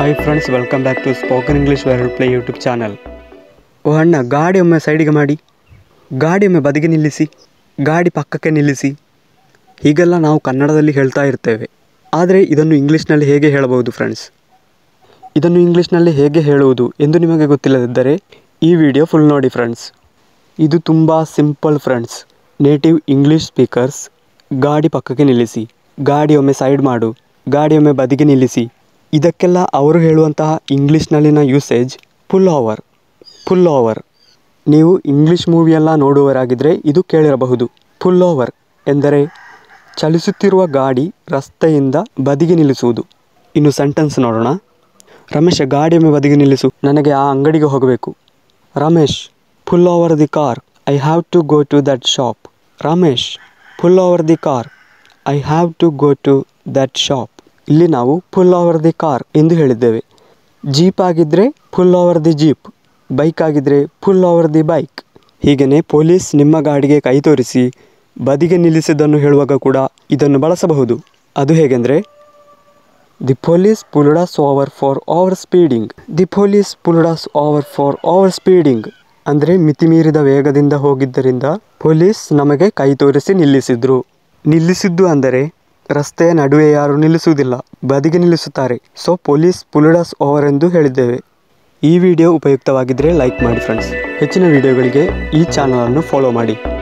hi friends welcome back to spoken English viral play YouTube channel ಓ ಅಣ್ಣ ಗಾಡಿ ಒಮ್ಮೆ ಸೈಡಿಗೆ ಮಾಡಿ ಗಾಡಿ ಒಮ್ಮೆ ಬದಿಗೆ ನಿಲ್ಲಿಸಿ ಗಾಡಿ ಪಕ್ಕಕ್ಕೆ ನಿಲ್ಲಿಸಿ ಹೀಗೆಲ್ಲ ನಾವು ಕನ್ನಡದಲ್ಲಿ ಹೇಳ್ತಾ ಇರ್ತೇವೆ ಆದರೆ ಇದನ್ನು ಇಂಗ್ಲೀಷ್ನಲ್ಲಿ ಹೇಗೆ ಹೇಳಬಹುದು ಫ್ರೆಂಡ್ಸ್ ಇದನ್ನು ಇಂಗ್ಲೀಷ್ನಲ್ಲಿ ಹೇಗೆ ಹೇಳುವುದು ಎಂದು ನಿಮಗೆ ಗೊತ್ತಿಲ್ಲದಿದ್ದರೆ ಈ ವಿಡಿಯೋ ಫುಲ್ ನೋಡಿ ಫ್ರೆಂಡ್ಸ್ ಇದು ತುಂಬ simple friends native English speakers ಗಾಡಿ ಪಕ್ಕಕ್ಕೆ ನಿಲ್ಲಿಸಿ ಗಾಡಿ ಒಮ್ಮೆ ಸೈಡ್ ಮಾಡು ಗಾಡಿ ಒಮ್ಮೆ ಬದಿಗೆ ನಿಲ್ಲಿಸಿ ಇದಕ್ಕೆಲ್ಲ ಅವರು ಹೇಳುವಂತಹ ಇಂಗ್ಲೀಷ್ನಲ್ಲಿನ usage pull over pull over ನೀವು ಇಂಗ್ಲೀಷ್ ಮೂವಿಯೆಲ್ಲ ನೋಡುವವರಾಗಿದ್ದರೆ ಇದು ಕೇಳಿರಬಹುದು ಪುಲ್ ಓವರ್ ಎಂದರೆ ಚಲಿಸುತ್ತಿರುವ ಗಾಡಿ ರಸ್ತೆಯಿಂದ ಬದಿಗೆ ನಿಲ್ಲಿಸುವುದು ಇನ್ನು ಸೆಂಟೆನ್ಸ್ ನೋಡೋಣ ರಮೇಶ ಗಾಡಿ ಒಮ್ಮೆ ಬದಿಗೆ ನಿಲ್ಲಿಸು ನನಗೆ ಆ ಅಂಗಡಿಗೆ ಹೋಗಬೇಕು Ramesh pull over the car I have to go to that shop Ramesh pull over the car I have to go to that shop ಇಲ್ಲಿ ನಾವು ಪುಲ್ ಓವರ್ ದಿ ಕಾರ್ ಎಂದು ಹೇಳಿದ್ದೇವೆ ಜೀಪ್ ಆಗಿದ್ದರೆ pull over the jeep bike ಆಗಿದ್ದರೆ pull over the bike ಹೀಗೆಯೇ police ನಿಮ್ಮ ಗಾಡಿಗೆ ಕೈ ತೋರಿಸಿ ಬದಿಗೆ ನಿಲ್ಲಿಸಿದ್ದನ್ನು ಹೇಳುವಾಗ ಕೂಡ ಇದನ್ನು ಬಳಸಬಹುದು ಅದು ಹೇಗೆಂದರೆ the police pulled us over for over speeding the police pulled us over for over speeding ಅಂದರೆ ಮಿತಿಮೀರಿದ ವೇಗದಿಂದ ಹೋಗಿದ್ದರಿಂದ ಪೊಲೀಸ್ ನಮಗೆ ಕೈ ತೋರಿಸಿ ನಿಲ್ಲಿಸಿದ್ರು ನಿಲ್ಲಿಸಿದ್ದು ಅಂದರೆ ರಸ್ತೆಯ ನಡುವೆ ಯಾರು ನಿಲ್ಲಿಸುವುದಿಲ್ಲ ಬದಿಗೆ ನಿಲ್ಲಿಸುತ್ತಾರೆ ಸೊ ಪೊಲೀಸ್ ಪುಲ್ಡಸ್ ಓವರ್ ಎಂದು ಹೇಳಿದ್ದೇವೆ ಈ ವಿಡಿಯೋ ಉಪಯುಕ್ತವಾಗಿದ್ದರೆ ಲೈಕ್ ಮಾಡಿ ಫ್ರೆಂಡ್ಸ್ ಹೆಚ್ಚಿನ ವಿಡಿಯೋಗಳಿಗೆ ಈ ಚಾನಲನ್ನು ಫಾಲೋ ಮಾಡಿ